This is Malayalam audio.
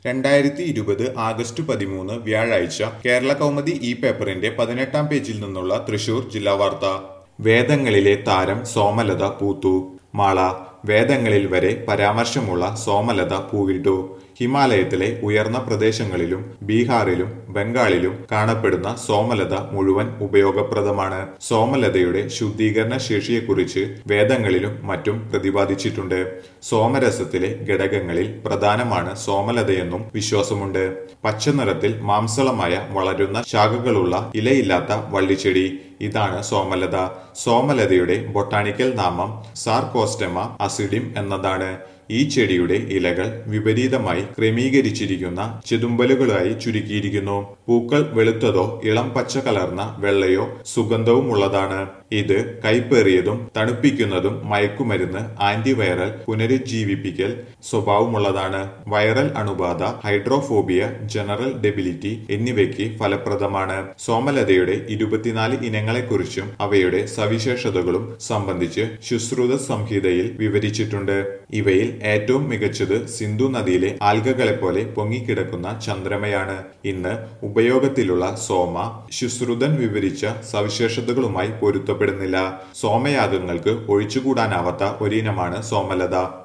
രണ്ടായിരത്തി ഇരുപത് ആഗസ്റ്റ് പതിമൂന്ന് വ്യാഴാഴ്ച കേരള കൗമുദി ഈ പേപ്പറിന്റെ പതിനെട്ടാം പേജിൽ നിന്നുള്ള തൃശൂർ ജില്ലാ വാർത്ത വേദങ്ങളിലെ താരം സോമലത പൂത്തു മാള വേദങ്ങളിൽ വരെ പരാമർശമുള്ള സോമലത പൂവിട്ടു ഹിമാലയത്തിലെ ഉയർന്ന പ്രദേശങ്ങളിലും ബീഹാറിലും ബംഗാളിലും കാണപ്പെടുന്ന സോമലത മുഴുവൻ ഉപയോഗപ്രദമാണ് സോമലതയുടെ ശുദ്ധീകരണ ശേഷിയെക്കുറിച്ച് വേദങ്ങളിലും മറ്റും പ്രതിപാദിച്ചിട്ടുണ്ട് സോമരസത്തിലെ ഘടകങ്ങളിൽ പ്രധാനമാണ് സോമലതയെന്നും വിശ്വാസമുണ്ട് പച്ചനിറത്തിൽ മാംസളമായ വളരുന്ന ശാഖകളുള്ള ഇലയില്ലാത്ത വള്ളിച്ചെടി ഇതാണ് സോമലത സോമലതയുടെ ബൊട്ടാണിക്കൽ നാമം സാർകോസ്റ്റമ അസിഡിം എന്നതാണ് ഈ ചെടിയുടെ ഇലകൾ വിപരീതമായി ക്രമീകരിച്ചിരിക്കുന്ന ചെതുമ്പലുകളായി ചുരുക്കിയിരിക്കുന്നു പൂക്കൾ വെളുത്തതോ ഇളം പച്ച കലർന്ന വെള്ളയോ സുഗന്ധവും ഉള്ളതാണ് ഇത് കൈപ്പേറിയതും തണുപ്പിക്കുന്നതും മയക്കുമരുന്ന് ആന്റിവൈറൽ പുനരുജ്ജീവിപ്പിക്കൽ സ്വഭാവമുള്ളതാണ് വൈറൽ അണുബാധ ഹൈഡ്രോഫോബിയ ജനറൽ ഡെബിലിറ്റി എന്നിവയ്ക്ക് ഫലപ്രദമാണ് സോമലതയുടെ ഇരുപത്തിനാല് ഇനങ്ങളെക്കുറിച്ചും അവയുടെ സവിശേഷതകളും സംബന്ധിച്ച് ശുശ്രുത സംഹിതയിൽ വിവരിച്ചിട്ടുണ്ട് ഇവയിൽ ഏറ്റവും മികച്ചത് സിന്ധു നദിയിലെ ആൽഗകളെ പോലെ പൊങ്ങിക്കിടക്കുന്ന ചന്ദ്രമയാണ് ഇന്ന് ഉപയോഗത്തിലുള്ള സോമ ശുശ്രുതൻ വിവരിച്ച സവിശേഷതകളുമായി പൊരുത്തപ്പെടുന്നില്ല സോമയാഗങ്ങൾക്ക് ഒഴിച്ചുകൂടാനാവാത്ത ഒരിനമാണ് സോമലത